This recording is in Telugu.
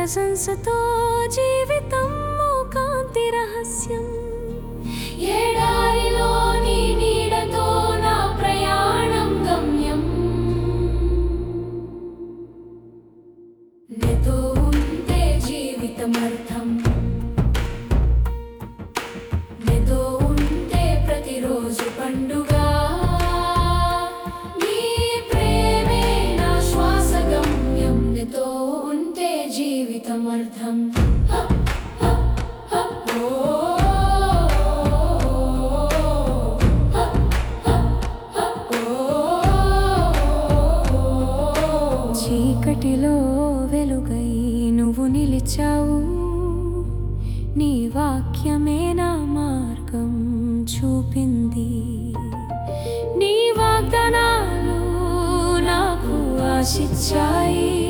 ప్రశంసతో జీవితం కాంతి రహస్యం ఎడారిలోని నీడతో నా ప్రయాణం గమ్యం నీతో ఉంటే జీవితమర్థం నీతో ఉంటే ప్రతిరోజు పండుగ నీ ప్రేమే నా శ్వాస గమ్యం నీతో ఉంటే జీవితమర్థం హ, హ, హ, ఓ, హ, హ, హ, ఓ. చీకటిలో వెలుగై నువ్వు నిలిచావు నీ వాక్యమే నా మార్గం చూపింది నీ వాగ్దానాలు నాకు ఆశిచ్చాయి